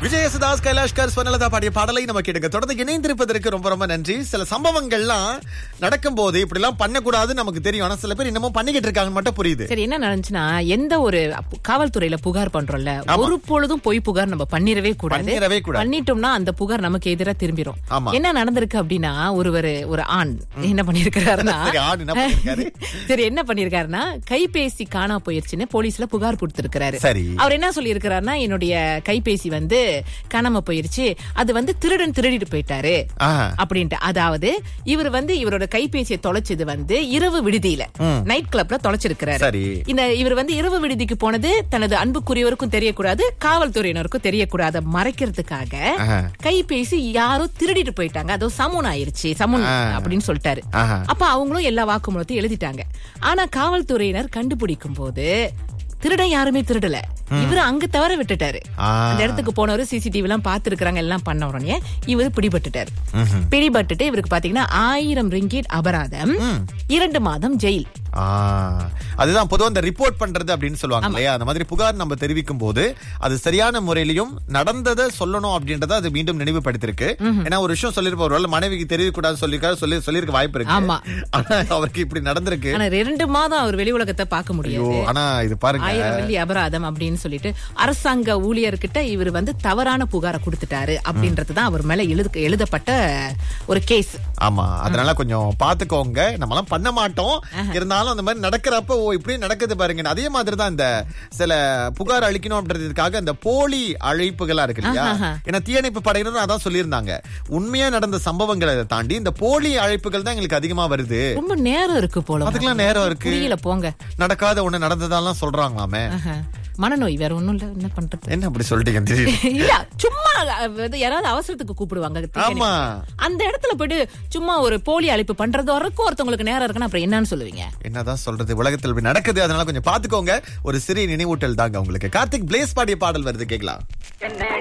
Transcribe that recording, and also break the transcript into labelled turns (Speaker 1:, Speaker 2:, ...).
Speaker 1: விஜயசுதாஸ் கைலாஷ்கர் ஸ்வர்ணலதா பாடிய பாடலை நம்ம கேட்டுங்க தொடர்ந்து இணைந்திருப்பதற்கு ரொம்ப ரொம்ப நன்றி சில சம்பவங்கள்லாம் நடக்கும் போது இப்படி எல்லாம் பண்ணக்கூடாதுன்னு நமக்கு தெரியும் ஆனா சில பேர் இன்னமும் பண்ணிக்கிட்டு இருக்காங்கன்னு மட்டும் புரியுது
Speaker 2: சரி என்ன நடந்துச்சுன்னா எந்த ஒரு அப்- காவல்துறையில புகார் பண்றோம்ல ஒரு பொழுதும் பொய் புகார் நம்ம பண்ணிடவே கூடாது
Speaker 1: பண்ணிடவே கூடாது.
Speaker 2: பண்ணிட்டோம்னா அந்த புகார் நமக்கு எதிரா திரும்பிடும்
Speaker 1: ஆமா.
Speaker 2: என்ன நடந்திருக்கு அப்படின்னா ஒருவர் ஒரு ஆண் என்ன பண்ணிருக்கிறாருன்னா
Speaker 1: சரி, ஆண் என்ன பண்ணிருக்காரு?
Speaker 2: சரி என்ன பண்ணிருக்காருன்னா கைபேசி காணா போயிருச்சுன்னு போலீஸ்ல புகார் கொடுத்திருக்கிறாரு
Speaker 1: சரி.
Speaker 2: அவர் என்ன சொல்லி இருக்கிறாருன்னா என்னுடைய கைபேசி வந்து காணாம போயிருச்சு அது வந்து திருடன் திருடிட்டு போயிட்டாரு
Speaker 1: ஆஹா.
Speaker 2: அப்படின்ட்டு அதாவது இவர் வந்து இவரோட கைபேசியை தொலைச்சது வந்து இரவு விடுதியில நைட் கிளப்ல தொலைச்சிருக்கிறாரு
Speaker 1: சரி.
Speaker 2: இந்த இவர் வந்து இரவு விடுதிக்கு போனது தனது அன்புக்குரியவருக்கும் தெரியக்கூடாது காவல்துறையினருக்கும் தெரியக்கூடாது மறைக்கிறதுக்காக
Speaker 1: ஆஹா.
Speaker 2: கைபேசி யாரோ திருடிட்டு போயிட்டாங்க அதோ சமூன் ஆயிருச்சு சமூன்
Speaker 1: ஆ.
Speaker 2: அப்படின்னு சொல்லிட்டாரு
Speaker 1: ஆஹா.
Speaker 2: அப்ப அவங்களும் எல்லா வாக்குமூலத்தையும் எழுதிட்டாங்க ஆனா காவல்துறையினர் கண்டுபிடிக்கும் போது திருடன் யாருமே திருடல இவரு அங்க தவற விட்டுட்டாரு
Speaker 1: ஆ.
Speaker 2: அந்த இடத்துக்கு போனவரு சிசிடிவி எல்லாம் பாத்துருக்காங்க எல்லாம் பண்ண உடனே இவரு பிடிபட்டுட்டாரு பிடிபட்டுட்டு இவருக்கு பாத்தீங்கன்னா ஆயிரம் ரிங்கிட் அபராதம் இரண்டு மாதம் ஜெயில்
Speaker 1: ஆ, அதுதான் பொதுவா இந்த ரிப்போர்ட் பண்றது அப்படின்னு சொல்லுவாங்க இல்லையா அந்த மாதிரி புகார் நம்ம தெரிவிக்கும் போது அது சரியான முறையிலையும் நடந்ததை சொல்லணும் அப்படின்றத அது மீண்டும் நினைவுபடுத்திருக்கு ஏன்னா ஒரு விஷயம் சொல்லிருப்ப ஒரு மனைவிக்கு தெரியக்கூடாது சொல்லிருக்காரு சொல்லி சொல்லிருக்க வாய்ப்பு இருக்கு
Speaker 2: ஆமா.
Speaker 1: ஆனா அவருக்கு இப்படி நடந்திருக்கு
Speaker 2: ஆனா ரெண்டு மாதம் அவர் வெளி உலகத்தை பார்க்க
Speaker 1: ஐயோ
Speaker 2: முடியாது
Speaker 1: ஆனா இது பாருங்க
Speaker 2: ஆயிரம் வெள்ளி அபராதம் அப்படின்னு சொல்லிட்டு அரசாங்க ஊழியர்கிட்ட இவர் வந்து தவறான புகாரை கொடுத்துட்டாரு அப்படின்றதுதான் அவர் மேல எழுது எழுதப்பட்ட ஒரு கேஸ்
Speaker 1: ஆமா அதனால கொஞ்சம் பாத்துக்கோங்க நம்மலாம் பண்ண மாட்டோம் இருந்தாலும் அந்த மாதிரி நடக்கிறப்ப ஓ இப்படி நடக்குது பாருங்க அதே மாதிரி தான் இந்த சில புகார் அளிக்கணும் அப்படின்றதுக்காக இந்த போலி அழைப்புகளா இருக்கு இல்லையா ஏன்னா தீயணைப்பு படையினரும் அதான் சொல்லியிருந்தாங்க உண்மையா நடந்த சம்பவங்களை தாண்டி இந்த போலி அழைப்புகள் தான் எங்களுக்கு அதிகமா வருது
Speaker 2: ரொம்ப நேரம் இருக்கு போல
Speaker 1: அதுக்கெல்லாம் நேரம் இருக்கு
Speaker 2: புரியல போங்க
Speaker 1: நடக்காத ஒண்ணு நடந்ததாலாம் சொல்றாங்களாமே
Speaker 2: ஆஹா. மனநோய் வேற ஒண்ணும் இல்ல என்ன பண்றது
Speaker 1: என்ன அப்படி சொல்லிட்டீங்க திடீர்னு?
Speaker 2: இல்ல சும்மா அது யாராவது அவசரத்துக்கு கூப்பிடுவாங்க
Speaker 1: ஆமா.
Speaker 2: அந்த இடத்துல போயிட்டு சும்மா ஒரு போலி அழைப்பு பண்றது வரைக்கும் ஒருத்தவங்களுக்கு நேரம் இருக்குன்னா அப்புறம் என்னன்னு சொல்லுவீங்க
Speaker 1: என்னதான் சொல்றது உலகத்தில் இப்படி நடக்குது அதனால கொஞ்சம் பாத்துக்கோங்க ஒரு சிறிய நினைவூட்டல் தாங்க உங்களுக்கு கார்த்திக் பிளேஸ் பாடிய பாடல் வருது கேக்கலாம்
Speaker 3: என்ன